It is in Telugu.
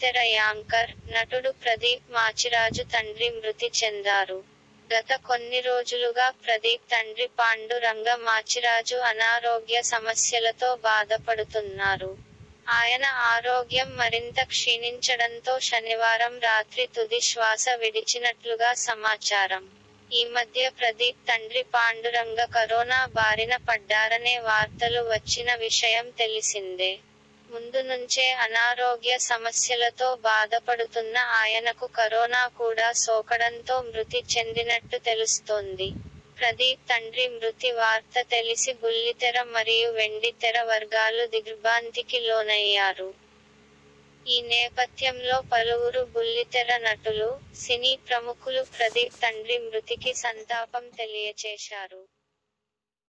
బుల్లితెర యాంకర్ నటుడు ప్రదీప్ మాచిరాజు తండ్రి మృతి చెందారు గత కొన్ని రోజులుగా ప్రదీప్ తండ్రి పాండురంగ మాచిరాజు అనారోగ్య సమస్యలతో బాధపడుతున్నారు ఆయన ఆరోగ్యం మరింత క్షీణించడంతో శనివారం రాత్రి తుది శ్వాస విడిచినట్లుగా సమాచారం ఈ మధ్య ప్రదీప్ తండ్రి పాండురంగ కరోనా బారిన పడ్డారనే వార్తలు వచ్చిన విషయం తెలిసిందే ముందు నుంచే అనారోగ్య సమస్యలతో బాధపడుతున్న ఆయనకు కరోనా కూడా సోకడంతో మృతి చెందినట్టు తెలుస్తోంది ప్రదీప్ తండ్రి మృతి వార్త తెలిసి బుల్లితెర మరియు వెండితెర వర్గాలు దిగ్భ్రాంతికి లోనయ్యారు ఈ నేపథ్యంలో పలువురు బుల్లితెర నటులు సినీ ప్రముఖులు ప్రదీప్ తండ్రి మృతికి సంతాపం తెలియచేశారు